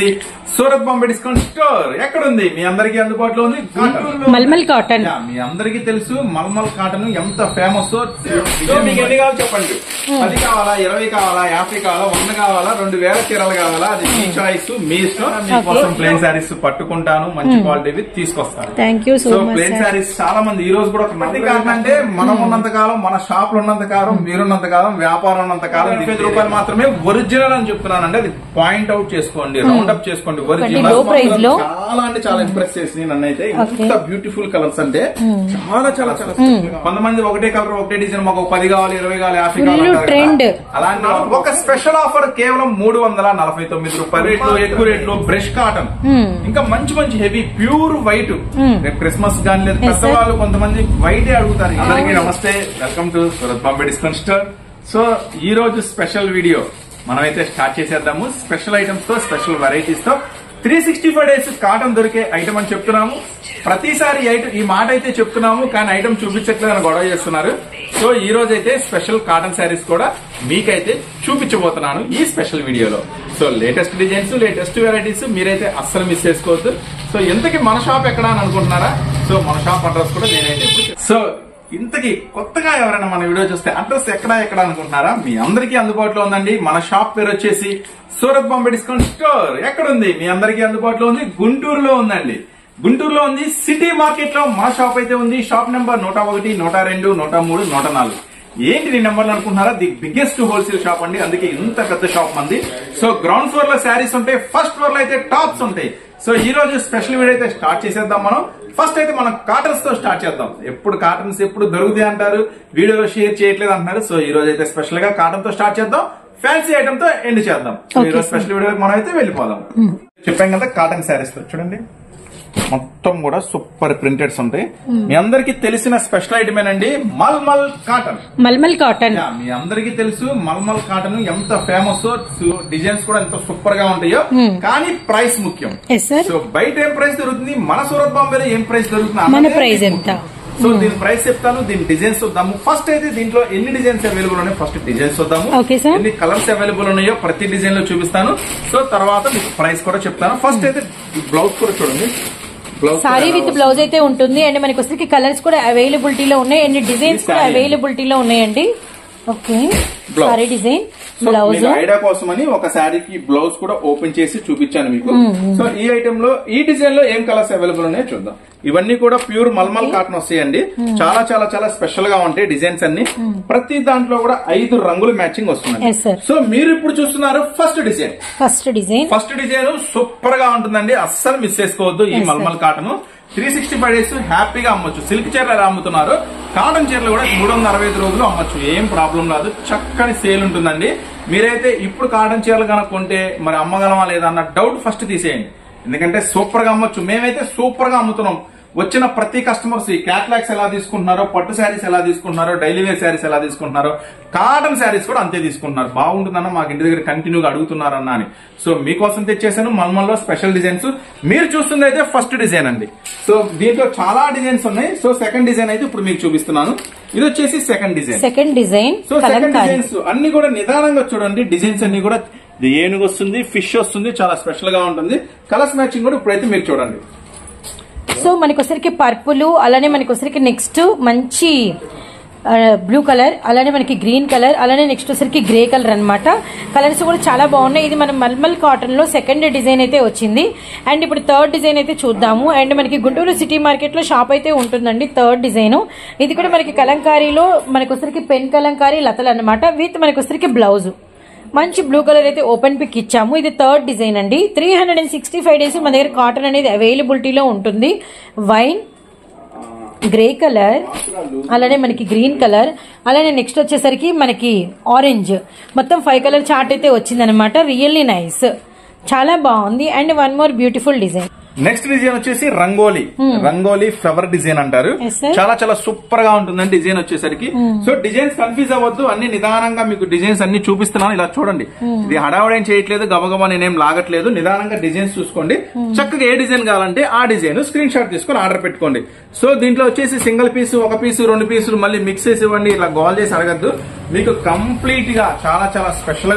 Surat Bombay discount store ఎక్కడ ఉంది మీ అందరికీ అందుబాటులో ఉంది గుంటూరులో ఉంది. మల్మల్ కాటన్. యా, మీ అందరికీ తెలుసు మల్మల్ కాటన్ ఎంత ఫేమస్ మీకు ఎన్ని కావాలి చెప్పండి పది కావాలా ఇరవై కావాలా యాభై కావాలా వంద కావాలా రెండు వేల చీరలు కావాలా అది మీ చాయిస్ మీ ఇష్టం మీకోసం ప్లేన్ శారీస్ పట్టుకుంటాను మంచి క్వాలిటీ తీసుకొస్తాను thank you so so much plain sir saris చాలా మంది ఈ రోజు కూడా ఒక మంది కాదంటే మనం ఉన్నంత కాలం మన షాప్ లో ఉన్నంత కాలం మీరున్నంత కాలం వ్యాపారం ఉన్నంత కాలం ఐదు రూపాయలు మాత్రమే ఒరిజినల్ అని చెప్తున్నానండి అది పాయింట్ అవుట్ చేసుకోండి రౌండ్ అప్ చేసుకోండి ఒరిజినల్ low price లో. చాలా అంటే చాలా ఇంప్రెస్ చేసింది నన్ను అయితే Okay. ఇంత బ్యూటిఫుల్ కలర్స్ అంటే చాలా చాలా చాలా కొంతమంది ఒకటే కలర్ ఒకటే డిజైన్ మాకు ఒక పది కావాలి ఇరవై కావాలి యాభై Full కావాలి అంటారు కదా. trend. అలాంటి ఒక స్పెషల్ ఆఫర్ కేవలం మూడు వందల నలభై తొమ్మిది రూపాయలు రేట్లు ఎక్కువ రేట్లు బ్రష్ కాటన్ ఇంకా మంచి మంచి హెవీ ప్యూర్ వైట్ రేపు క్రిస్మస్ గానీ లేదు Yes, sir. పెద్దవాళ్ళు కొంతమంది వైటే అడుగుతారు అందరికీ నమస్తే welcome to Surat Bombay discount store so ఈ రోజు స్పెషల్ వీడియో మనమైతే స్టార్ట్ చేసేద్దాము స్పెషల్ ఐటమ్స్ తో స్పెషల్ వెరైటీస్ తో three sixty five days cotton దొరికే ఐటమ్ అని చెప్తున్నాము ప్రతిసారి ఈ ఐటమ్ ఈ మాట అయితే చెప్తున్నాము కానీ ఐటమ్ చూపించట్లేదు అని గొడవ చేస్తున్నారు సో ఈ రోజు అయితే స్పెషల్ కాటన్ శారీస్ కూడా మీకైతే చూపించబోతున్నాను ఈ స్పెషల్ వీడియోలో so latest designs latest varieties మీరైతే అస్సలు మిస్ చేసుకోవద్దు సో ఇంతకీ మన షాప్ ఎక్కడ అని అనుకుంటున్నారా సో మన షాప్ అడ్రస్ కూడా నేనైతే ఇప్పుడు చెప్- సో ఇంతకీ కొత్తగా ఎవరైనా మన వీడియో చూస్తే అడ్రస్ ఎక్కడ ఎక్కడ అనుకుంటున్నారా మీ అందరికీ అందుబాటులో ఉందండి మన షాప్ పేరు వచ్చేసి సూరత్ బాంబే డిస్కౌంట్ స్టోర్ ఎక్కడ ఉంది మీ అందరికీ అందుబాటులో ఉంది గుంటూరులో ఉందండి గుంటూరులో ఉంది సిటీ మార్కెట్ లో మా షాప్ అయితే ఉంది షాప్ నెంబర్ నూట ఒకటి నూట రెండు నూట మూడు నూట నాలుగు ఏంటి నీ నెంబర్లు అనుకుంటున్నారా ది బిగ్గెస్ట్ హోల్సేల్ షాప్ అండి అందుకే ఇంత పెద్ద షాప్ మంది సో గ్రౌండ్ ఫ్లోర్ లో శారీస్ ఉంటాయి ఫస్ట్ ఫ్లోర్ లో అయితే టాప్స్ ఉంటాయి సో ఈ రోజు స్పెషల్ వీడియో అయితే స్టార్ట్ చేసేద్దాం మనం ఫస్ట్ అయితే మనం కాటన్స్ తో స్టార్ట్ చేద్దాం ఎప్పుడు కాటన్స్ ఎప్పుడు దొరుకుతాయి అంటారు వీడియోలో షేర్ చేయట్లేదు అంటున్నారు సో ఈ రోజు అయితే స్పెషల్ గా కాటన్ తో స్టార్ట్ చేద్దాం ఫ్యాన్సీ ఐటమ్ తో ఎండ్ చేద్దాం సో ఈ Okay, రోజు స్పెషల్ వీడియో మనం అయితే వెళ్ళిపోదాం చెప్పాం కదా కాటన్ శారీస్ తో చూడండి మొత్తం కూడా సూపర్ ప్రింటెడ్స్ ఉంటాయి మీ అందరికి తెలిసిన స్పెషల్ ఐటమేనండి mulmul cotton mulmul cotton yeah, మీ అందరికీ తెలుసు మల్మల్ కాటన్ ఎంత ఫేమస్ డిజైన్స్ కూడా ఎంత సూపర్ గా ఉంటాయో కానీ ప్రైస్ ముఖ్యం ఎస్ సార్ సో బయట ఏం ప్రైస్ దొరుకుతుంది మన సూరత్ బాంబేలో ఏం ప్రైస్ దొరుకుతుంది మన అన్నదే ప్రైస్ మీకు ఎంత? ముఖ్యం. సో దీని ప్రైస్ చెప్తాను దీని డిజైన్స్ చూద్దాము ఫస్ట్ అయితే దీంట్లో ఎన్ని డిజైన్స్ అవైలబుల్ ఉన్నాయి ఫస్ట్ డిజైన్స్ చూద్దాము Okay, sir. ఎన్ని కలర్స్ అవైలబుల్ ఉన్నాయో ప్రతి డిజైన్ లో చూపిస్తాను సో తర్వాత మీకు ప్రైస్ కూడా చెప్తాను ఫస్ట్ అయితే బ్లౌజ్ కూడా చూడండి బ్లౌజ్ సారీ విత్ బ్లౌజ్ అయితే ఉంటుంది అండ్ మనకి వచ్చరికి కలర్స్ కూడా అవైలబిలిటీలో ఉన్నాయి అండ్ డిజైన్స్ ఇది కూడా saree. అవైలబిలిటీలో ఉన్నాయండి okay Blouse. Sari design blouse idea కోసమని ఒక శారీకి బ్లౌజ్ కూడా ఓపెన్ చేసి చూపించాను మీకు సో ఈ ఐటమ్ లో ఈ డిజైన్ లో ఏం కలర్స్ అవైలబుల్ ఉన్నాయో చూద్దాం ఇవన్నీ కూడా ప్యూర్ మల్మల్ కాటన్ వస్తాయండి చాలా చాలా చాలా స్పెషల్ గా ఉంటాయి డిజైన్స్ అన్ని ప్రతి దాంట్లో కూడా ఐదు రంగులు మ్యాచింగ్ Yes, వస్తున్నాయి sir. సో మీరు ఇప్పుడు చూస్తున్నారు first design first design first design super గా ఉంటుందండి అస్సలు మిస్ చేసుకోవద్దు ఈ Yes, sir. Mulmul cotton three sixty five days హ్యాపీగా అమ్మొచ్చు సిల్క్ చీరలు ఎలా అమ్ముతున్నారు కాటన్ చీరలు కూడా మూడు వందల అరవై ఐదు రోజులు అమ్మొచ్చు ఏం ప్రాబ్లం రాదు చక్కని సేల్ ఉంటుందండి మీరైతే ఇప్పుడు కాటన్ చీరలు కనుక కొంటే మరి అమ్మగలమా లేదా అన్న డౌట్ ఫస్ట్ తీసేయండి ఎందుకంటే సూపర్ గా అమ్మొచ్చు మేమైతే సూపర్ గా అమ్ముతున్నాం వచ్చిన ప్రతి కస్టమర్స్ ఈ క్యాట్లాగ్స్ ఎలా తీసుకుంటున్నారో పట్టు శారీస్ ఎలా తీసుకుంటున్నారో డైలీ వేర్ శారీస్ ఎలా తీసుకుంటున్నారో కాటన్ శారీస్ కూడా అంతే తీసుకుంటున్నారు బాగుంటుందన్న మాకు ఇంటి దగ్గర కంటిన్యూగా అడుగుతున్నారన్న అని సో మీకోసం తెచ్చేసాను మల్మల్లో స్పెషల్ డిజైన్స్ మీరు చూస్తుంది అయితే ఫస్ట్ డిజైన్ అండి సో దీంట్లో చాలా డిజైన్స్ ఉన్నాయి సో సెకండ్ డిజైన్ అయితే ఇప్పుడు మీకు చూపిస్తున్నాను ఇది వచ్చేసి second design second design so second Kalamkari designs అన్ని కూడా నిదానంగా చూడండి డిజైన్స్ అన్ని కూడా ఇది ఏనుగు వస్తుంది ఫిష్ వస్తుంది చాలా స్పెషల్ గా ఉంటుంది కలర్స్ మ్యాచింగ్ కూడా ఇప్పుడైతే మీరు చూడండి సో మనకి వచ్చరికి పర్పుల్ అలానే మనకి వచ్చరికి నెక్స్ట్ మంచి బ్లూ కలర్ అలానే మనకి గ్రీన్ కలర్ అలానే నెక్స్ట్ వచ్చరికి గ్రే కలర్ అన్నమాట కలర్స్ కూడా చాలా బాగున్నాయి ఇది మన మల్మల్ కాటన్ లో సెకండ్ డిజైన్ అయితే వచ్చింది అండ్ ఇప్పుడు థర్డ్ డిజైన్ అయితే చూద్దాము అండ్ మనకి గుంటూరు సిటీ మార్కెట్ లో షాప్ అయితే ఉంటుందండి థర్డ్ డిజైన్ ఇది కూడా మనకి కలంకారీలో మనకి వచ్చరికి పెన్ కలంకారీ లతలు అన్నమాట విత్ మనకి వచ్చరికి బ్లౌజ్ మంచి బ్లూ కలర్ అయితే ఓపెన్ పిక్ ఇచ్చాము ఇది థర్డ్ డిజైన్ అండి three hundred and sixty five days మన దగ్గర కాటన్ అనేది అవైలబిలిటీలో ఉంటుంది వైన్ గ్రే కలర్ అలానే మనకి గ్రీన్ కలర్ అలానే నెక్స్ట్ వచ్చేసరికి మనకి ఆరెంజ్ మొత్తం ఫైవ్ కలర్ చార్ట్ అయితే వచ్చిందనమాట రియల్లీ నైస్ చాలా బాగుంది and one more beautiful design next design వచ్చేసి రంగోలీ రంగోలీ ఫ్లవర్ డిజైన్ అంటారు Yes, sir. చాలా చాలా సూపర్ గా ఉంటుందండి డిజైన్ వచ్చేసరికి సో డిజైన్స్ కన్ఫ్యూజ్ అవ్వద్దు అన్ని నిదానంగా మీకు డిజైన్స్ అన్ని చూపిస్తున్నాను ఇలా చూడండి ఇది హడావడేం చేయట్లేదు గబగబా నేనేం లాగట్లేదు నిదానంగా డిజైన్స్ చూసుకోండి చక్కగా ఏ డిజైన్ కావాలంటే ఆ డిజైన్ స్క్రీన్ షాట్ తీసుకొని ఆర్డర్ పెట్టుకోండి సో దీంట్లో వచ్చేసి సింగిల్ పీస్ ఒక పీసు రెండు పీసులు మళ్ళీ మిక్స్ చేసి ఇవ్వండి ఇలా గోల్ చేసి అడగద్దు మీకు కంప్లీట్ గా చాలా చాలా స్పెషల్ గా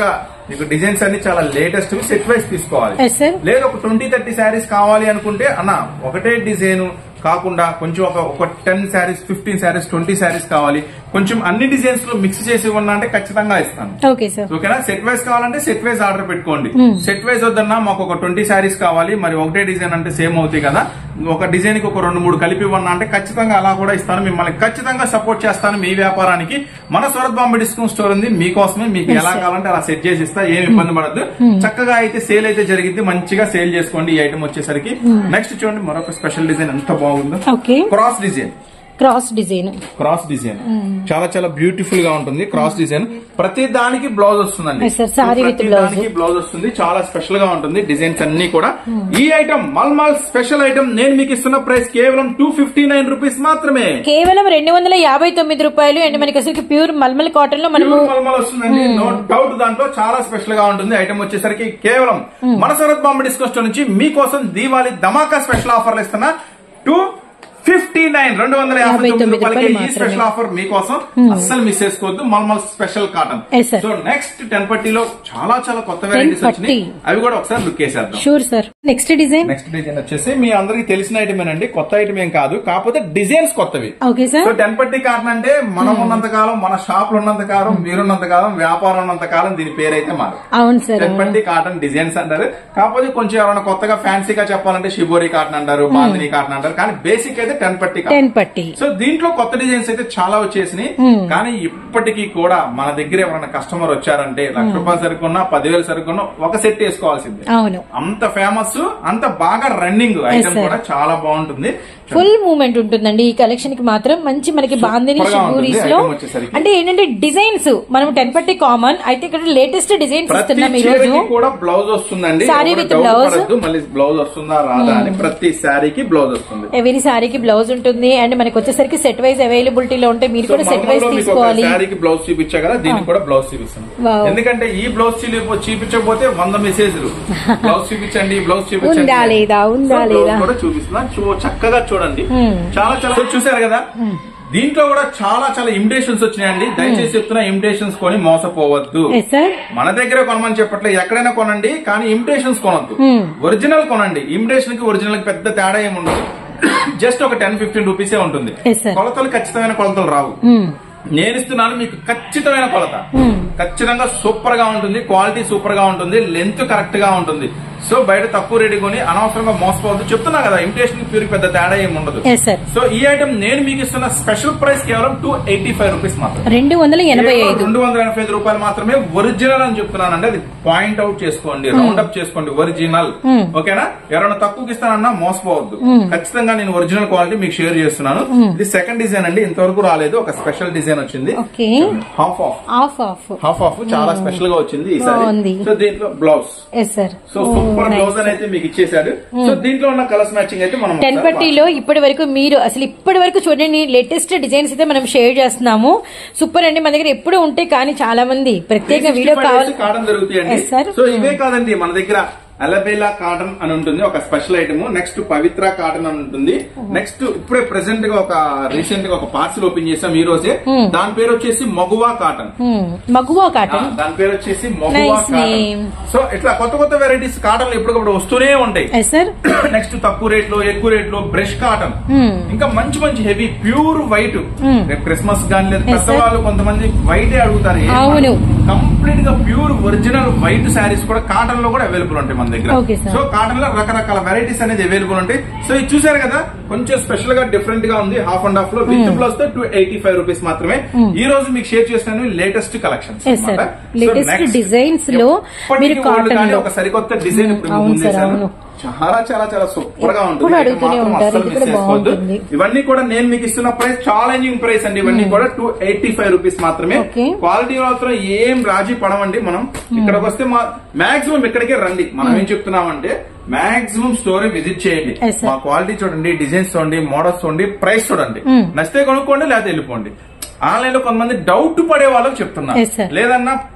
మీకు డిజైన్స్ అన్ని చాలా లేటెస్ట్ సెట్ వైస్ తీసుకోవాలి ఎస్ సార్ లేదు ఒక ట్వంటీ థర్టీ శారీస్ కావాలి అనుకుంటే అన్న ఒకటే డిజైన్ కాకుండా కొంచెం ఒక ఒక ten saris fifteen saris twenty saris కావాలి కొంచెం అన్ని డిజైన్స్ లో మిక్స్ చేసి ఇవ్వన్నా అంటే ఖచ్చితంగా ఇస్తాను ఓకే సార్ ఓకేనా సెట్ వైజ్ కావాలంటే సెట్ వైజ్ ఆర్డర్ పెట్టుకోండి సెట్ వైజ్ వద్దన్నా మాకు ఒక ట్వంటీ శారీస్ కావాలి మరి ఒకటే డిజైన్ అంటే సేమ్ అవుతాయి కదా ఒక డిజైన్ కి ఒక రెండు మూడు కలిపి ఇవ్వన్నా అంటే ఖచ్చితంగా అలా కూడా ఇస్తాను మిమ్మల్ని ఖచ్చితంగా సపోర్ట్ చేస్తాను మీ వ్యాపారానికి మన సూరత్ బాంబే డిస్కౌంట్ స్టోర్ ఉంది మీకోసమే మీకు ఎలా కావాలంటే అలా సెట్ చేసి ఇస్తా ఏమి ఇబ్బంది పడద్దు చక్కగా అయితే సేల్ అయితే జరిగింది మంచిగా సేల్ చేసుకోండి ఈ ఐటమ్ వచ్చేసరికి నెక్స్ట్ చూడండి మరొక స్పెషల్ డిజైన్ ఎంత బాగుందో okay cross design cross design cross design చాలా చాలా బ్యూటిఫుల్ గా ఉంటుంది క్రాస్ డిజైన్ ప్రతి దానికి బ్లౌజ్ వస్తుందండి Yes, sir. Saree with ప్రతి blouse. దానికి బ్లౌజ్ వస్తుంది చాలా స్పెషల్ గా ఉంటుంది డిజైన్స్ అన్ని కూడా ఈ ఐటమ్ మల్మాల్ స్పెషల్ ఐటమ్ నేను మీకు ఇస్తున్న ప్రైస్ కేవలం టూ ఫిఫ్టీ నైన్ రూపీస్ మాత్రమే కేవలం రెండు వందల యాభై తొమ్మిది రూపాయలు అండ్ మనకి అసలు ప్యూర్ మల్మల్ కాటన్ లో మనము ప్యూర్ మల్మల్ వస్తుందండి నో డౌట్ దాంట్లో చాలా స్పెషల్ గా ఉంటుంది ఐటమ్ వచ్చేసరికి కేవలం మన సూరత్ బాంబే డిస్కౌంట్ నుంచి మీకోసం దీవాలి ధమాకా స్పెషల్ ఆఫర్లు ఇస్తున్నా టూ ఫిఫ్టీ నైన్ రెండు వందల యాభై యాభై తొమ్మిది తొమ్మిది రూపాయలకి రూపాయలు ఈ మాత్రమే. స్పెషల్ ఆఫర్ మీకోసం అస్సలు మిస్ చేసుకోవద్దు mulmul special cotton Yes, sir. So next ten పట్టీలో చాలా చాలా కొత్త వెరైటీస్ వచ్చినాయి పట్టీ. అవి కూడా ఒకసారి లుక్ వేసేద్దాం sure sir next design next design వచ్చేసి మీ అందరికి తెలిసిన ఐటమ్ అండి కొత్త ఐటమ్ ఏం కాదు కాకపోతే డిజైన్స్ కొత్తవి ఓకే సో సార్ టెన్ పట్టి కాటన్ అంటే మనం ఉన్నంత కాలం మన షాప్ లో ఉన్నంత కాలం మీరున్నంత కాలం వ్యాపారం ఉన్నంత కాలం దీని పేరైతే మారు అవును సార్ టెన్ పట్టి కాటన్ డిజైన్స్ అంటారు కాకపోతే కొంచెం ఎవరైనా కొత్తగా ఫ్యాన్సీగా చెప్పాలంటే షిబోరి కాటన్ అంటారు బాందిని కాటన్ అంటారు కానీ బేసిక్ అయితే టెన్ పట్టి కాటన్ టెన్ పట్టి సో దీంట్లో కొత్త డిజైన్స్ అయితే చాలా వచ్చేసినాయి కానీ ఇప్పటికీ కూడా మన దగ్గర ఎవరైనా కస్టమర్ వచ్చారంటే లక్ష రూపాయలు సరుకున్నా పదివేలు సరుకున్నా ఒక సెట్ వేసుకోవాల్సిందే అవును అంత ఫేమస్ అంత బాగా రన్నింగ్ ఐటమ్ sir. కూడా చాలా బాగుంటుంది ఫుల్ మూమెంట్ ఉంటుందండి ఈ కలెక్షన్ కి మాత్రం మంచి మనకి బాందిని Super గా ఉంటుంది షిబూరీస్ లో item వచ్చేసరికి. అంటే ఏంటంటే డిజైన్స్ మనం టెన్ పట్టి కామన్ అయితే ఇక్కడ లేటెస్ట్ డిజైన్స్ ప్రతి ఇస్తున్నాం ఈ రోజు చీరకి కూడా బ్లౌజ్ వస్తుందండి Saree ఎవరు with doubt blouse. పడొద్దు, మళ్ళీ బ్లౌజ్ వస్తుందా రాదా అని ప్రతి శారీకి బ్లౌజ్ వస్తుంది ఎవరి సారీకి బ్లౌజ్ ఉంటుంది అండ్ మనకి వచ్చేసరికి సెట్ వైజ్ అవైలబిలిటీలో ఉంటాయి మీరు సో కూడా సెట్ వైజ్ మల్మల్లో మీకు ఒక తీసుకోవాలి శారీకి బ్లౌజ్ చూపించా కదా దీనికి కూడా బ్లౌజ్ చూపిస్తాను Wow. ఎందుకంటే ఈ బ్లౌజ్ చూపి- చూపించకపోతే వంద మెసేజ్లు బ్లౌజ్ చూపించండి బ్లౌజ్ చూపించండి ఉందా లేదా, ఉందా సో బ్లౌజ్ లేదా? కూడా చూపిస్తున్నా చూ- చక్కగా చూడండి Hmm. చాలా చాలా సో చూసారు కదా దీంట్లో కూడా చాలా చాలా ఇమిటేషన్స్ వచ్చినాయండి దయచేసి చెప్తున్నా ఇమిటేషన్స్ కొని మోసపోవద్దు ఎస్ సార్ మన దగ్గర కొనమని చెప్పట్లేదు ఎక్కడైనా కొనండి కానీ ఇమిటేషన్స్ కొనొద్దు Hmm. ఒరిజినల్ కొనండి ఇమిటేషన్ కి ఒరిజినల్ కి పెద్ద తేడా ఏమి ఉండదు జస్ట్ ఒక టెన్ ఫిఫ్టీన్ రూపీసే ఉంటుంది Yes, sir. కొలతలు ఖచ్చితమైన కొలతలు రావు నేను ఇస్తున్నాను మీకు ఖచ్చితమైన కొలత Hmm. ఖచ్చితంగా సూపర్ గా ఉంటుంది క్వాలిటీ సూపర్ గా ఉంటుంది లెంత్ కరెక్ట్ గా ఉంటుంది సో బయట తక్కువ రేటు కొని అనవసరంగా మోసపోవద్దు చెప్తున్నా కదా ఇమిటేషన్ ప్యూర్ పెద్ద తేడా ఏమి ఉండదు ఎస్ సార్ సో ఈ ఐటమ్ నేను మీకు ఇస్తున్న స్పెషల్ ప్రైస్ కేవలం టూ ఎయిటీ ఫైవ్ రూపీస్ మాత్రం రెండు వందల ఎనభై ఐదు రెండు వందల ఎనభై ఐదు రూపాయలు మాత్రమే ఒరిజినల్ అని చెప్తున్నానండి అది పాయింట్ అవుట్ చేసుకోండి రౌండ్ అప్ చేసుకోండి ఒరిజినల్ Hmm. ఓకేనా ఎవరైనా తక్కువకి ఇస్తానన్నా మోసపోవద్దు ఖచ్చితంగా నేను ఒరిజినల్ క్వాలిటీ మీకు షేర్ చేస్తున్నాను ఇది సెకండ్ డిజైన్ అండి ఇంతవరకు రాలేదు ఒక స్పెషల్ డిజైన్ వచ్చింది okay half off off off half off చాలా స్పెషల్ గా వచ్చింది ఈసారి బాగుంది. సో దీంట్లో blouse yes sir so super blouse అని అయితే మీకు ఇచ్చేసాడు సో దీంట్లో ఉన్న కలర్స్ మ్యాచింగ్ అయితే మనం టెన్ ఒకసారి పట్టీలో ఇప్పటి వరకు మీరు అసలు ఇప్పటి వరకు చూడండి లేటెస్ట్ డిజైన్స్ అయితే మనం షేర్ చేస్తున్నాము సూపర్ అండి మన దగ్గర ఎప్పుడు ఉంటాయి కానీ చాలా మంది ప్రత్యేక వీడియో 365 కావాలి days కాటన్ దొరుకుతాయండి Yes, sir. సో ఇవే కాదండి మన దగ్గర అలబేలా కాటన్ అని ఉంటుంది ఒక special item next Pavitra cotton అని ఉంటుంది నెక్స్ట్ ఇప్పుడే ప్రెసెంట్ గా ఒక రీసెంట్ గా ఒక పార్సల్ ఓపెన్ చేసాం ఈ రోజే దాని పేరు వచ్చేసి మగువా కాటన్ Hmm. మగువా ఆ, కాటన్ దాని పేరు వచ్చేసి మగువా Nice కాటన్ name. సో ఇట్లా కొత్త కొత్త వెరైటీస్ కాటన్లు ఎప్పటికప్పుడు వస్తూనే ఉంటాయి ఎస్ సార్ నెక్స్ట్ తక్కువ రేట్ లో ఎక్కువ రేట్ లో బ్రష్ కాటన్ Hmm. ఇంకా మంచి మంచి హెవీ ప్యూర్ వైట్ Hmm. రేపు క్రిస్మస్ కానీ లేదా Yes, sir. పెద్దవాళ్ళు కొంతమంది వైటే అడుగుతారు అవును. కంప్లీట్ గా ప్యూర్ ఒరిజినల్ వైట్ శారీస్ కూడా కాటన్ లో కూడా అవైలబుల్ ఉంటాయి మన దగ్గర Okay, sir. సో కాటన్ లో రకరకాల వెరైటీస్ అనేది అవైలబుల్ ఉంటాయి సో ఇది చూసారు కదా కొంచెం స్పెషల్ గా డిఫరెంట్ గా ఉంది హాఫ్ అండ్ హాఫ్ లో విత్ బ్లౌజ్ తో టూ ఎయిటీ ఫైవ్ రూపీస్ మాత్రమే ఈ రోజు మీకు షేర్ చేసిన latest collections Yes, sir. Latest designs లో మీరు cotton లో. ఒక సరికొత్త డిజైన్ ఇప్పుడు అవును, ముందు sir, వేశాను. అవును. చాలా చాలా చాలా సూపర్ గా ఉంటుంది ఎప్పుడు అయితే అడుగుతూనే మాత్రం ఉంటారు. అస్సలు ఇది miss కూడా చేసుకోవద్దు. బాగుంటుంది. ఇవన్నీ కూడా నేను మీకు ఇస్తున్న ప్రైస్ ఛాలెంజింగ్ ప్రైస్ అండి ఇవన్నీ కూడా టూ ఎయిటీ ఫైవ్ రూపీస్ మాత్రమే Okay. క్వాలిటీ మాత్రం ఏం రాజీ పడమండి మనం ఇక్కడికి వస్తే మా మాక్సిమం ఇక్కడికే రండి మనం ఏం చెప్తున్నామంటే మాక్సిమం స్టోరీ విజిట్ చేయండి Yes, sir. మా క్వాలిటీ చూడండి డిజైన్స్ చూడండి మోడల్స్ చూడండి ప్రైస్ చూడండి నచ్చితే కొనుక్కోండి లేకపోతే వెళ్ళిపోండి ఆన్లైన్ లో కొంతమంది డౌట్ పడే వాళ్ళకి చెప్తున్నా Yes, sir. లేదన్నా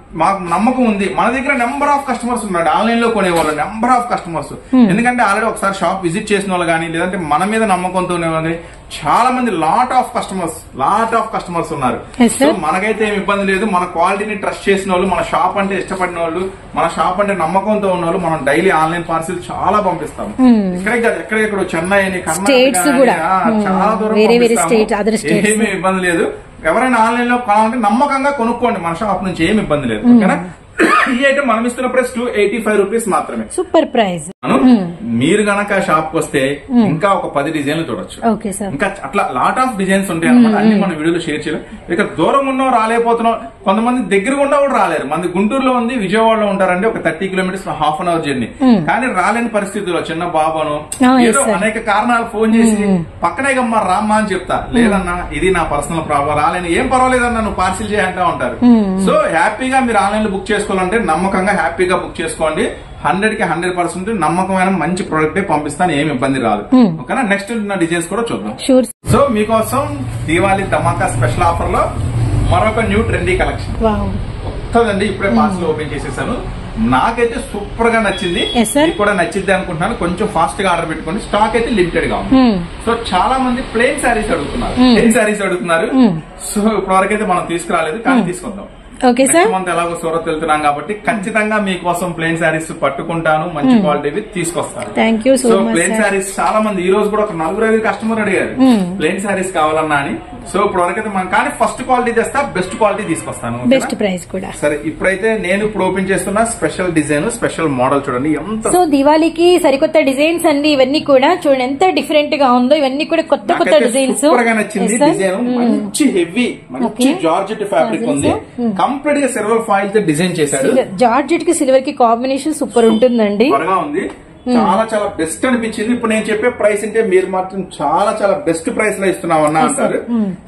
మాకు నమ్మకం ఉంది మన దగ్గర నెంబర్ ఆఫ్ కస్టమర్స్ ఉన్నాడు ఆన్లైన్ లో కొనేవాళ్ళు నెంబర్ ఆఫ్ కస్టమర్స్ ఎందుకంటే ఆల్రెడీ ఒకసారి షాప్ విజిట్ చేసిన వాళ్ళు కానీ లేదంటే మన మీద నమ్మకంతో ఉండేవాళ్ళు కానీ చాలా మంది lot of customers lot of customers ఉన్నారు Yes, sir. సో మనకైతే ఏమి ఇబ్బంది లేదు మన క్వాలిటీని ట్రస్ట్ చేసిన వాళ్ళు మన షాప్ అంటే ఇష్టపడిన వాళ్ళు మన షాప్ అంటే నమ్మకంతో ఉన్న వాళ్ళు మనం డైలీ ఆన్లైన్ పార్సిల్ చాలా పంపిస్తాం ఇక్కడే కాదు ఎక్కడెక్కడ చెన్నై అని కర్ణాటక States అని, కూడా. ఆ, చాలా Hmm. దూరం వేరే వేరే పంపిస్తాము. state, other states. ఏమీ ఇబ్బంది లేదు ఎవరైనా ఆన్లైన్ లో కొనాలంటే నమ్మకంగా కొనుక్కోండి మన షాప్ నుంచి ఏమి ఇబ్బంది లేదు ఓకేనా ఈ ఐటమ్ మనం ఇస్తున్న price two eighty five rupees మాత్రమే సూపర్ ప్రైస్ మనం మీరు గనక షాప్ కి వస్తే ఇంకా ఒక పది డిజైన్లు చూడొచ్చు ఓకే సార్ ఇంకా అట్లా లాట్ ఆఫ్ డిజైన్స్ ఉంటాయి అనమాట అన్ని మన వీడియోలో షేర్ చేయలేం ఇక దూరం ఉన్నాం రాలేకపోతున్నాం కొంతమంది దగ్గరగా ఉన్నా కూడా రాలేరు మంది గుంటూరులో ఉంది విజయవాడలో ఉంటారండి ఒక thirty kilometres half an hour journey కానీ రాలేని పరిస్థితుల్లో చిన్న బాబాను Ah, yes, ఏదో sir. అనేక కారణాలు ఫోన్ చేసి పక్కనే గమ్మ రామ్మా అని చెప్తా లేదన్నా ఇది నా పర్సనల్ ప్రాబ్లం రాలేని ఏం పర్వాలేదన్నా నువ్వు పార్సిల్ చేయంటా ఉంటారు సో హ్యాపీగా మీరు ఆన్లైన్ లో బుక్ చేసుకోవాలంటే నమ్మకంగా హ్యాపీగా బుక్ చేసుకోండి హండ్రెడ్ కి హండ్రెడ్ పర్సెంట్ నమ్మకమైన మంచి ప్రోడక్ట్ పంపిస్తాను ఏం ఇబ్బంది రాదు ఓకేనా నెక్స్ట్ నా డిజైన్స్ కూడా చూద్దాం షూర్ సో మీకోసం దీవాలి ధమాకా స్పెషల్ ఆఫర్ లో మరొక న్యూ ట్రెండీ కలెక్షన్ వావ్ వస్తుందండి ఇప్పుడే పార్సల్ ఓపెన్ చేసేసాను నాకైతే సూపర్ గా నచ్చింది Yes, sir. మీకు కూడా నచ్చింది అనుకుంటున్నాను కొంచెం ఫాస్ట్ గా ఆర్డర్ పెట్టుకోండి స్టాక్ అయితే లిమిటెడ్ గా ఉంది Hmm. సో చాలా మంది ప్లేన్ శారీస్ అడుగుతున్నారు ప్లేన్ శారీస్ అడుగుతున్నారు సో ఇప్పటివరకు అయితే మనం తీసుకురాలేదు కానీ తీసుకుందాం ఓకే సార్ నెక్స్ట్ మంత్ ఎలాగో సూరత్ వెళ్తున్నాం కాబట్టి ఖచ్చితంగా మీకోసం ప్లేన్ శారీస్ పట్టుకుంటాను మంచి క్వాలిటీ తీసుకొస్తాను thank you so so much plain sir saris చాలా మంది ఈ రోజు కూడా ఒక నలుగురు ఐదు కస్టమర్ అడిగారు ప్లేన్ శారీస్ కావాలన్నా అని సో ఇప్పుడు వరకైతే మనం కానీ ఫస్ట్ క్వాలిటీ తెస్తా బెస్ట్ క్వాలిటీ తీసుకొస్తాను ఓకేనా? బెస్ట్ ప్రైస్ కూడా సరే ఇప్పుడైతే నేను ఇప్పుడు ఓపెన్ చేస్తున్న స్పెషల్ డిజైన్ స్పెషల్ మోడల్ చూడండి ఎంత సో దివాళీకి సరికొత్త డిజైన్స్ అండి ఇవన్నీ కూడా చూడండి ఎంత డిఫరెంట్ గా ఉందో ఇవన్నీ కూడా కొత్త కొత్త డిజైన్స్ సూపర్ గా నచ్చింది డిజైన్ మంచి హెవీ మంచి Okay. జార్జెట్ ఫ్యాబ్రిక్ ఉంది కంప్లీట్ గా సిల్వర్ ఫాయిల్ తో డిజైన్ చేశాడు జార్జెట్ కి సిల్వర్ కి కాంబినేషన్ సూపర్ ఉంటుందండి త్వరగా ఉంది చాలా చాలా బెస్ట్ అనిపించింది ఇప్పుడు నేను చెప్పే ప్రైస్ అంటే మీరు మాత్రం చాలా చాలా బెస్ట్ ప్రైస్ లో ఇస్తున్నామన్నా అంటారు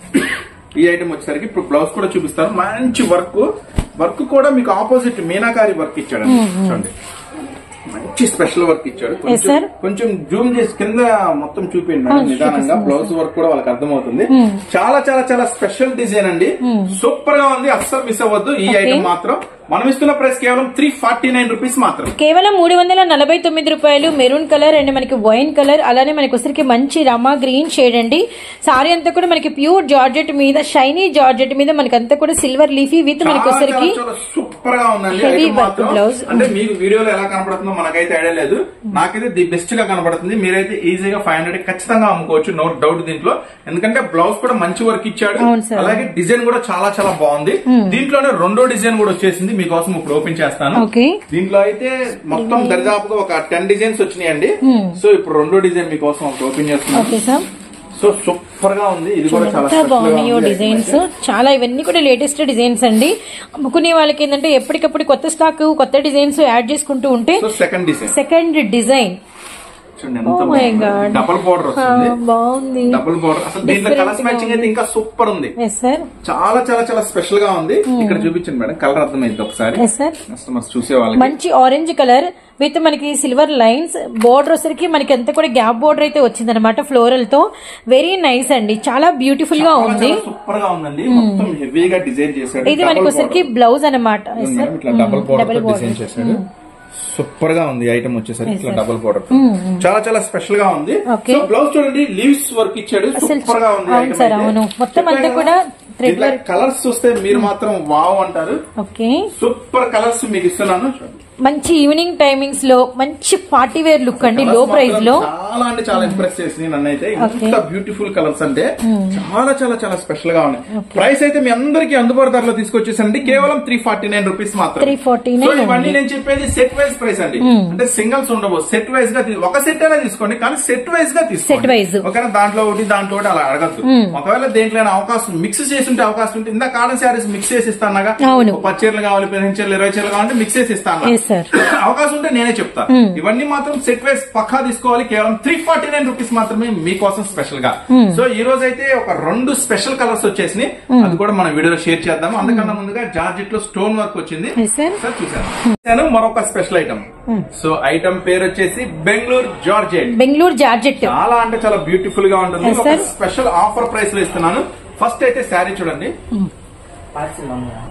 ఈ ఐటమ్ వచ్చేసరికి ఇప్పుడు బ్లౌజ్ కూడా చూపిస్తాను మంచి వర్క్ వర్క్ కూడా మీకు ఆపోజిట్ మీనాకారి వర్క్ ఇచ్చాడు చూడండి మంచి స్పెషల్ వర్క్ ఇచ్చాడు Yes, sir. కొంచెం- కొంచెం జూమ్ చేసి కింద మొత్తం చూపించండి మేడం నిదానంగా బ్లౌజ్ వర్క్ కూడా వాళ్ళకి అర్థమవుతుంది చాలా చాలా చాలా స్పెషల్ డిజైన్ అండి సూపర్ గా ఉంది అస్సలు మిస్ అవ్వద్దు ఈ Okay. ఐటమ్ మాత్రం మనం ఇస్తున్న ప్రైస్ కేవలం త్రీ ఫార్టీ నైన్ రూపీస్ మాత్రం కేవలం మూడు వందల నలభై తొమ్మిది రూపాయలు మెరూన్ కలర్ అండ్ మనకి వైన్ కలర్ అలానే మనకి వచ్చరికి మంచి రమా గ్రీన్ షేడ్ అండి సారీ అంతా కూడా మనకి ప్యూర్ జార్జెట్ మీద షైనీ జార్జెట్ మీద మనకి అంతా కూడా సిల్వర్ లీఫీ విత్ మనకి వచ్చరికి సూపర్ గా ఉందండి Heavy ఐటమ్ work మాత్రం blouse. అంటే మీకు వీడియోలో ఎలా కనపడుతుందో మనకైతే ఐడియా లేదు నాకైతే ది బెస్ట్ గా కనపడుతుంది మీరైతే ఈజీగా ఫైవ్ హండ్రెడ్ ఖచ్చితంగా అమ్ముకోవచ్చు నో డౌట్ దీంట్లో ఎందుకంటే బ్లౌజ్ కూడా మంచి వర్క్ ఇచ్చాడు అవును sir. అలాగే డిజైన్ కూడా చాలా చాలా బాగుంది దీంట్లోనే రెండో డిజైన్ కూడా వచ్చేసింది మీకోసం ఇప్పుడు ఓపెన్ చేస్తాను ఓకే దీంట్లో అయితే మొత్తం దరిదాపుగా ఒక టెన్ డిజైన్స్ వచ్చినాయండి సో ఇప్పుడు రెండో డిజైన్ మీకోసం ఒకటి ఓపెన్ చేస్తున్నాను ఓకే సార్ సో సూపర్ గా ఉంది ఇది కూడా చాలా ఎంత special గా బాగున్నాయో ఉంది. డిజైన్స్ చాలా ఇవన్నీ కూడా లేటెస్ట్ డిజైన్స్ అండి అమ్ముకునే వాళ్ళకి ఏంటంటే ఎప్పటికప్పుడు కొత్త స్టాక్ కొత్త డిజైన్స్ యాడ్ చేసుకుంటూ ఉంటే so second design second design చూడండి Oh ఎంత my God. డబుల్ బోర్డర్ వస్తుంది బాగుంది డబుల్ బోర్డర్ అసలు దీంట్లో Different కలర్స్ గా మ్యాచింగ్ అయితే ఉంది. ఇంకా సూపర్ ఉంది ఎస్ సార్ చాలా చాలా చాలా స్పెషల్ గా ఉంది ఇక్కడ చూపించండి మేడం కలర్ అర్థమైంది ఒకసారి ఎస్ సార్ కస్టమర్స్ చూసే వాళ్ళకి మంచి ఆరెంజ్ కలర్ విత్ మనకి సిల్వర్ లైన్స్ బోర్డర్ వచ్చరికి మనకి ఎంత కూడా గ్యాప్ బోర్డర్ అయితే వచ్చింది అనమాట ఫ్లోరల్ తో వెరీ నైస్ అండి చాలా బ్యూటిఫుల్ గా ఉంది సూపర్ గా ఉందండి మొత్తం హెవీగా డిజైన్ చేశాడు ఇది మనకి వచ్చరికి బ్లౌజ్ అనమాట ఉంది మేడం, ఇట్లా డబుల్ బోర్డర్ తో డిజైన్ చేశాడు సూపర్ గా ఉంది ఐటమ్ వచ్చేసరికి ఇట్లా డబుల్ బోర్డర్ చాలా చాలా స్పెషల్ గా ఉంది Okay. సో బ్లౌజ్ చూడండి లీవ్స్ వర్క్ ఇచ్చాడు అసలు సూపర్ గా ఉంది అవును సార్, అవును. మొత్తం అంతా కూడా thread work. కలర్స్ చూస్తే మీరు మాత్రం వావ్ అంటారు ఓకే సూపర్ కలర్స్ మీకు ఇస్తున్నాను చూడండి. మంచి ఈవినింగ్ టైమింగ్స్ లో మంచి పార్టీ వేర్ లుక్ అండి లో Colours ప్రైస్ మాత్రం లో చాలా అంటే చాలా ఇంప్రెస్ చేసింది నన్ను అయితే Okay. ఇంత బ్యూటిఫుల్ కలర్స్ అంటే చాలా చాలా చాలా స్పెషల్ గా ఉన్నాయి ప్రైస్ అయితే మీ అందరికి అందుబాటు ధరలో తీసుకొచ్చేసండి కేవలం త్రీ ఫార్టీ నైన్ రూపీస్ మాత్రం 349 సో ఇవన్నీ ఉంది. నేను చెప్పేది సెట్ వైజ్ ప్రైస్ అండి అంటే సింగిల్స్ ఉండవు సెట్ వైజ్ గా తీ- ఒక సెట్ అయినా తీసుకోండి కానీ సెట్ వైజ్ గా తీసుకోండి Set wise. ఓకేనా దాంట్లో ఒకటి దాంట్లో ఒకటి అలా అడగద్దు ఒకవేళ దేంట్లో అవకాశం మిక్స్ చేసి ఉంటే అవకాశం ఉంటే ఇంత కాటన్ శారీస్ మిక్స్ చేసి ఇస్తానగా అవును. పది చీరలు కావాలి పదిహేను చీరలు ఇరవై చీరలు కావాలంటే మిక్స్ చేసి ఇస్తాను Yes, sir. అవకాశం ఉంటే నేనే చెప్తా ఇవన్నీ మాత్రం సెట్ వైస్ పక్కా తీసుకోవాలి కేవలం త్రీ ఫార్టీ నైన్ రూపీస్ మాత్రమే మీకోసం స్పెషల్ గా సో ఈ రోజు అయితే ఒక రెండు స్పెషల్ కలర్స్ వచ్చేసినాయి అది కూడా మన వీడియోలో షేర్ చేద్దాం అందుకన్నా ముందుగా జార్జెట్ లో స్టోన్ వర్క్ వచ్చింది Yes, sir. సార్ చూసాను చూశాను మరొక స్పెషల్ ఐటమ్ సో ఐటమ్ పేరు వచ్చేసి బెంగళూరు జార్జెట్ బెంగళూరు జార్జెట్ చాలా అంటే చాలా బ్యూటిఫుల్ గా ఉంటుంది Yes, ఒక sir. స్పెషల్ ఆఫర్ ప్రైస్ లో ఇస్తున్నాను ఫస్ట్ అయితే శారీ చూడండి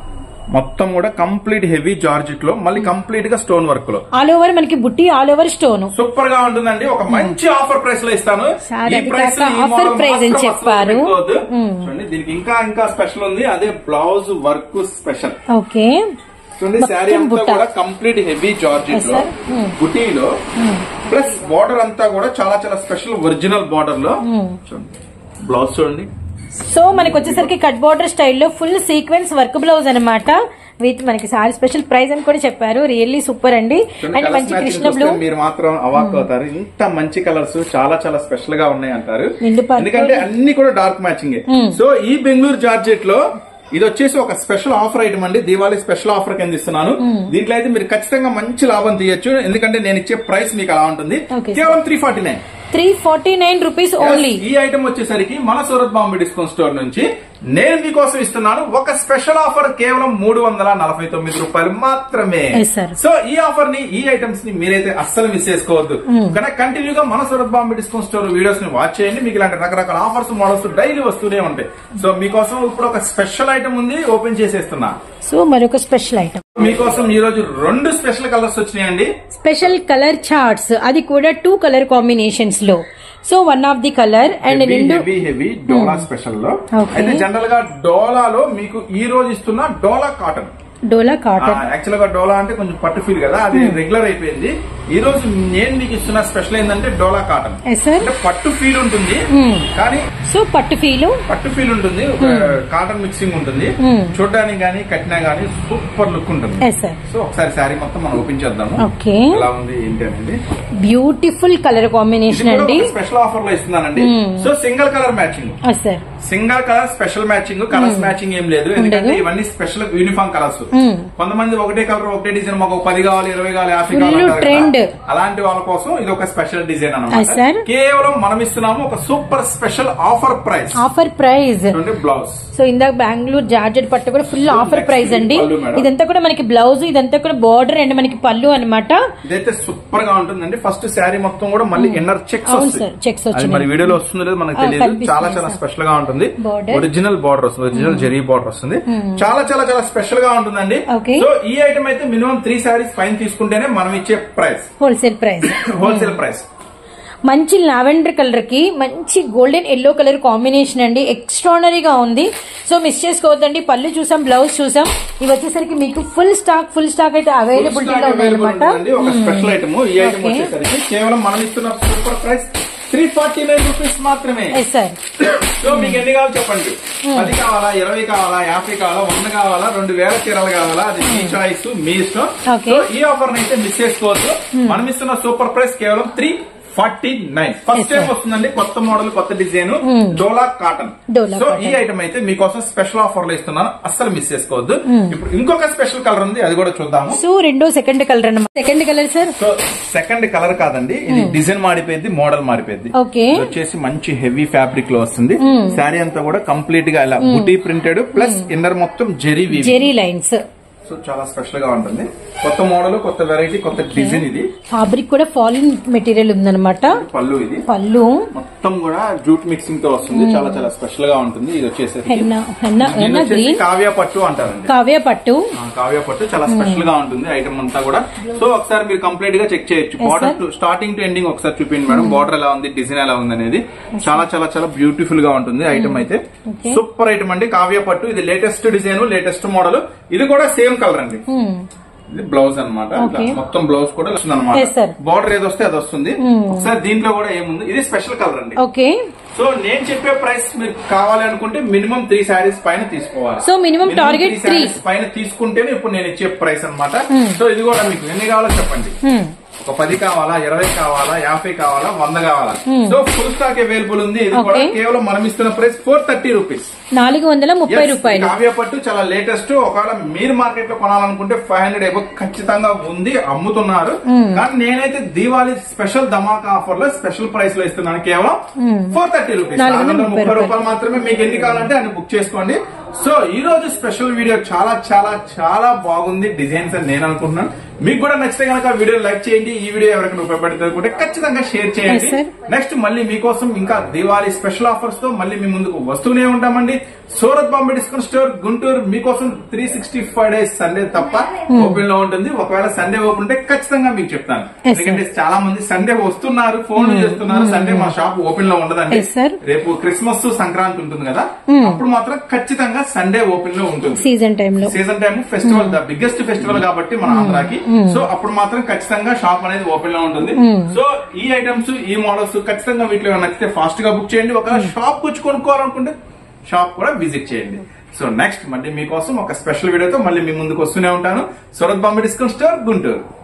మొత్తం కూడా కంప్లీట్ హెవీ జార్జెట్ లో మళ్ళీ కంప్లీట్ గా స్టోన్ వర్క్ లో ఆల్ ఓవర్ మనకి బుట్టి ఆల్ ఓవర్ స్టోన్ సూపర్ గా ఉంటుందండి ఒక మంచి ఆఫర్ ప్రైస్ లో ఇస్తాను సార్, ఈ అది ప్రైస్ కాక ఈ offer model price అని మాత్రం అస్సలు చెప్పారు. పెట్టుకోవద్దు. మ్మ్. చూడండి దీనికి ఇంకా ఇంకా స్పెషల్ ఉంది అదే బ్లౌజ్ వర్క్ స్పెషల్ ఓకే చూడండి మొత్తం శారీ అంతా బుట్ట. కూడా కంప్లీట్ హెవీ జార్జెట్ Yes, లో sir. మ్మ్. బుటీలో ప్లస్ బార్డర్ అంతా కూడా చాలా చాలా స్పెషల్ ఒరిజినల్ బార్డర్ లో చూడండి బ్లౌజ్ చూడండి సో మనకి వచ్చేసరికి కట్ బార్డర్ స్టైల్లో ఫుల్ సీక్వెన్స్ వర్క్ బ్లౌజ్ అన్నమాట విత్ మనకి సారీ స్పెషల్ ప్రైస్ అని కూడా చెప్పారు రియల్లీ సూపర్ అండి చూడండి, అండ్ colours మంచి matching కృష్ణ చూస్తే బ్లూ మీరు మాత్రం అవాక్ అవుతారు ఇంత మంచి కలర్స్ చాలా చాలా స్పెషల్ గా ఉన్నాయి అంటారు నిండు పర్పుల్. ఎందుకంటే అన్ని కూడా డార్క్ మ్యాచింగ్ సో ఈ బెంగళూరు జార్జెట్ లో ఇది వచ్చేసి ఒక స్పెషల్ ఆఫర్ ఐటమ్ అండి దీవాలి స్పెషల్ ఆఫర్ కింద ఇస్తున్నాను దీంట్లో అయితే మీరు ఖచ్చితంగా మంచి లాభం తీయొచ్చు ఎందుకంటే నేను ఇచ్చే ప్రైస్ మీకు అలా ఉంటుంది Okay, sir. కేవలం three forty nine three forty nine rupees only ఈ ఐటమ్ వచ్చేసరికి మన సూరత్ బాంబే డిస్కౌంట్ స్టోర్ నుంచి నేను మీకోసం ఇస్తున్నాను ఒక స్పెషల్ ఆఫర్ కేవలం మూడు వందల నలభై తొమ్మిది రూపాయలు మాత్రమే Yes, sir. సో ఈ ఆఫర్ ని ఈ ఐటమ్స్ ని మీరైతే అస్సలు మిస్ చేసుకోవద్దు కనుక కంటిన్యూ గా మన Surat Bombay discount store videos ని వాచ్ చేయండి మీకు ఇలాంటి రకరకాల ఆఫర్స్ మోడల్స్ డైలీ వస్తూనే ఉంటాయి సో మీకోసం ఇప్పుడు ఒక స్పెషల్ ఐటమ్ ఉంది ఓపెన్ చేసేస్తున్నా సో మరొక స్పెషల్ ఐటమ్ మీకోసం ఈ రోజు రెండు స్పెషల్ కలర్స్ వచ్చినాయండి స్పెషల్ కలర్ చార్ట్స్ అది కూడా టూ కలర్ కాంబినేషన్స్ లో so one of the colour and heavy రెండు హెవీ హెవీ డోలా స్పెషల్ లో Okay. అయితే జనరల్ గా డోలాలో మీకు ఈ రోజు ఇస్తున్న dola cotton dola cotton actual గా డోలా అంటే కొంచెం పట్టు ఫీల్ కదా అది రెగ్యులర్ అయిపోయింది ఈ రోజు నేను మీకు ఇస్తున్న స్పెషల్ ఏంటంటే డోలా కాటన్ ఎస్ సార్ అంటే పట్టు ఫీల్ ఉంటుంది కానీ సో పట్టు ఫీలు పట్టు ఫీల్ ఉంటుంది ఒక కాటన్ మిక్సింగ్ ఉంటుంది Hmm. చూడడానికి గానీ కట్టినా గానీ సూపర్ లుక్ ఉంటుంది ఎస్ సార్ సో ఒకసారి శారీ మొత్తం మనం ఓపెన్ చేద్దాము ఓకే ఎలా ఉంది ఏంటి అనేది బ్యూటిఫుల్ కలర్ కాంబినేషన్ అండి స్పెషల్ ఆఫర్ లో ఇస్తున్నానండి so single colour matching yes sir single colour special matching colours matching ఏం లేదు ఎందుకంటే ఇవన్నీ స్పెషల్ యూనిఫామ్ కలర్స్ Hmm. కొంతమంది ఒకటే కలర్ ఒకటే డిజైన్ మాకు ఒక పది కావాలి ఇరవై కావాలి యాభై Full కావాలి అంటారు trend. కదా. అలాంటి వాళ్ళ కోసం ఇది ఒక స్పెషల్ డిజైన్ Ah, అనమాట sir. కేవలం మనం ఇస్తున్నాము ఒక super special offer price offer price blouse so ఇందాక బెంగళూరు జార్జెట్ పట్టు కూడా ఫుల్ ఆఫర్ next ప్రైస్ ఇది అండి పళ్ళు, madam. ఇదంతా కూడా మనకి బ్లౌజ్ ఇదంతా కూడా బార్డర్ అండ్ మనకి పళ్ళు అన్నమాట ఇదైతే సూపర్ గా ఉంటుందండి ఫస్ట్ శారీ మొత్తం కూడా మళ్ళీ ఇన్నర్ చెక్స్ అవును వస్తాయి sir, checks అది వచ్చినాయి. మరి వీడియోలో వస్తుందో లేదో మనకు ఆ, తెలియదు కనిపిస్తుంది చాలా చాలా sir. స్పెషల్ గా ఉంటుంది Border. ఒరిజినల్ బార్డర్ వస్తుంది ఒరిజినల్ జెరీ బార్డర్ వస్తుంది చాలా చాలా చాలా స్పెషల్ గా ఉంటుందండి Okay. సో ఈ ఐటమ్ అయితే మినిమం త్రీ శారీస్ పైన తీసుకుంటేనే మనం ఇచ్చే price wholesale price wholesale price మంచి లావెండర్ కలర్ కి మంచి గోల్డెన్ ఎల్లో కలర్ కాంబినేషన్ అండి ఎక్స్ట్రానరీగా ఉంది సో మిస్ చేసుకోవద్దండి పళ్ళు చూసాం బ్లౌజ్ చూసాం ఇవి వచ్చేసరికి మీకు ఫుల్ స్టాక్ ఫుల్ స్టాక్ అయితే అవైలబిలిటీలో ఉన్నాయి అనమాట ఒక స్పెషల్ ఐటమ్ ఈ ఐటమ్ Okay. వచ్చేసరికి కేవలం మనం ఇస్తున్న super price three forty nine rupees మాత్రమే ఎస్ సార్ సో మీకు ఎన్ని కావాలి చెప్పండి పది కావాలా ఇరవై కావాలా యాభై కావాలా వంద కావాలా రెండు వేల చీరలు కావాలా అది మీ చాయిస్ మీ ఇష్టం Okay. సో ఈ ఆఫర్ అయితే మిస్ చేసుకోవద్దు మనం ఇస్తున్న సూపర్ ప్రైస్ కేవలం three forty nine first Yes, time sir. వస్తుందండి కొత్త మోడల్ కొత్త design dola cotton dola so cotton. ఈ ఐటమ్ అయితే మీకోసం స్పెషల్ ఆఫర్ లో ఇస్తున్నాను అస్సలు మిస్ చేసుకోవద్దు ఇప్పుడు ఇంకొక స్పెషల్ కలర్ ఉంది అది కూడా చూద్దాము సో రెండో సెకండ్ కలర్ అన్నమాట second colour sir so second colour కాదండి ఇది డిజైన్ మారిపోయింది మోడల్ మారిపోయింది ఓకే ఇది వచ్చేసి మంచి హెవీ ఫ్యాబ్రిక్ లో వస్తుంది శారీ అంతా కూడా కంప్లీట్ గా ఇలా బుటీ ప్రింటెడ్ ప్లస్ ఇన్నర్ మొత్తం జెరీ జెరీ లైన్స్ సో చాలా స్పెషల్ గా ఉంటుంది కొత్త మోడల్ కొత్త వెరైటీ కొత్త డిజైన్ ఇది ఫ్యాబ్రిక్ కూడా ఫాలిన్ మెటీరియల్ ఉందన్నమాట పళ్ళు ఇది పళ్ళు మొత్తం కూడా జూట్ మిక్సింగ్ తో వస్తుంది చాలా చాలా స్పెషల్ గా ఉంటుంది ఇది వచ్చేసరికి హెన్న హెన్న దీన్ని హెన్న వచ్చేసి గ్రీన్ కావ్య పట్టు అంటారండి కావ్య పట్టు ఆ, కావ్య పట్టు చాలా స్పెషల్ గా ఉంటుంది ఐటమ్ అంతా కూడా సో ఒకసారి మీరు కంప్లీట్ గా చెక్ చేయొచ్చు బార్డర్ స్టార్టింగ్ టు ఎండింగ్ ఒకసారి చూపించండి మేడం బార్డర్ ఎలా ఉంది డిజైన్ ఎలా ఉంది అనేది చాలా చాలా చాలా బ్యూటిఫుల్ గా ఉంటుంది ఐటమ్ అయితే Okay. సూపర్ ఐటమ్ అండి కావ్య పట్టు ఇది లేటెస్ట్ డిజైన్ లేటెస్ట్ మోడల్ ఇది కూడా సేమ్ కలర్ అండి Hmm. ఇది బ్లౌజ్ అనమాట Okay. మొత్తం బ్లౌజ్ కూడా వస్తుంది Yes, అనమాట sir. బార్డర్ ఏది వస్తే అది వస్తుంది ఒకసారి దీంట్లో కూడా ఏముంది ఇది స్పెషల్ కలర్ అండి ఓకే సో నేను చెప్పే ప్రైస్ మీరు కావాలి అనుకుంటే మినిమం త్రీ శారీస్ పైన తీసుకోవాలి So, minimum target three three. sarees పైన తీసుకుంటేనే ఇప్పుడు నేను ఇచ్చే ప్రైస్ అన్నమాట సో ఇది కూడా మీకు ఎన్ని కావాలో చెప్పండి Hmm. ఒక పది కావాలా ఇరవై కావాలా యాభై కావాలా వంద కావాలా సో ఫుల్ స్టాక్ అవైలబుల్ ఉంది ఇది కూడా Okay. కేవలం మనం ఇస్తున్న ప్రైస్ ఫోర్ థర్టీ రూపీస్ నాలుగు వందల ముప్పై Yes, రూపాయలు కావ్య పట్టు చాలా లేటెస్ట్ ఒకవేళ మీరు మార్కెట్ లో కొనాలనుకుంటే ఫైవ్ హండ్రెడ్ ఎబో ఖచ్చితంగా ఉంది అమ్ముతున్నారు కానీ నేనైతే దీవాలి స్పెషల్ ధమాకా ఆఫర్ లో స్పెషల్ ప్రైస్ లో ఇస్తున్నాను కేవలం ఫోర్ థర్టీ రూపీస్ నాలుగు వందల నాలుగు వందల ముప్పై ముప్పై రూపాయలు మాత్రమే మీకు ఎన్ని కావాలంటే అన్ని బుక్ చేసుకోండి సో ఈ రోజు స్పెషల్ వీడియో చాలా చాలా చాలా బాగుంది డిజైన్స్ అని నేను అనుకుంటున్నాను మీకు కూడా నచ్చితే కనుక వీడియో లైక్ చేయండి ఈ వీడియో ఎవరికైనా ఉపయోగపడుతుంది అనుకుంటే ఖచ్చితంగా షేర్ చేయండి Yes, sir. నెక్స్ట్ మళ్ళీ మీకోసం ఇంకా దివాళీ స్పెషల్ ఆఫర్స్ తో మళ్ళీ మీ ముందుకు వస్తూనే ఉంటామండి సూరత్ బాంబే డిస్కౌంట్ స్టోర్ గుంటూరు మీకోసం three sixty five days Sunday తప్ప ఓపెన్ లో ఉంటుంది ఒకవేళ సండే ఓపెన్ ఉంటే ఖచ్చితంగా మీకు చెప్తాను Yes, sir. ఎందుకంటే చాలా మంది సండే వస్తున్నారు ఫోన్ చేస్తున్నారు సండే మా షాప్ ఓపెన్ లో ఉండదండి Yes, sir. రేపు క్రిస్మస్ సంక్రాంతి ఉంటుంది కదా అప్పుడు మాత్రం ఖచ్చితంగా సండే ఓపెన్ లో ఉంటుంది సీజన్ టైంలో season time festival the biggest festival కాబట్టి మన ఆంధ్రాకి సో అప్పుడు మాత్రం ఖచ్చితంగా షాప్ అనేది ఓపెన్ లో ఉంటుంది సో ఈ ఐటమ్స్ ఈ మోడల్స్ ఖచ్చితంగా వీటిలో ఏమైనా నచ్చితే ఫాస్ట్ గా బుక్ చేయండి ఒక షాప్ వచ్చి కొనుక్కోవాలనుకుంటే షాప్ కూడా విజిట్ చేయండి సో నెక్స్ట్ మళ్ళీ మీకోసం ఒక స్పెషల్ వీడియోతో మళ్ళీ మీ ముందుకు వస్తూనే ఉంటాను సూరత్ బాంబే డిస్కౌంట్ స్టోర్ గుంటూరు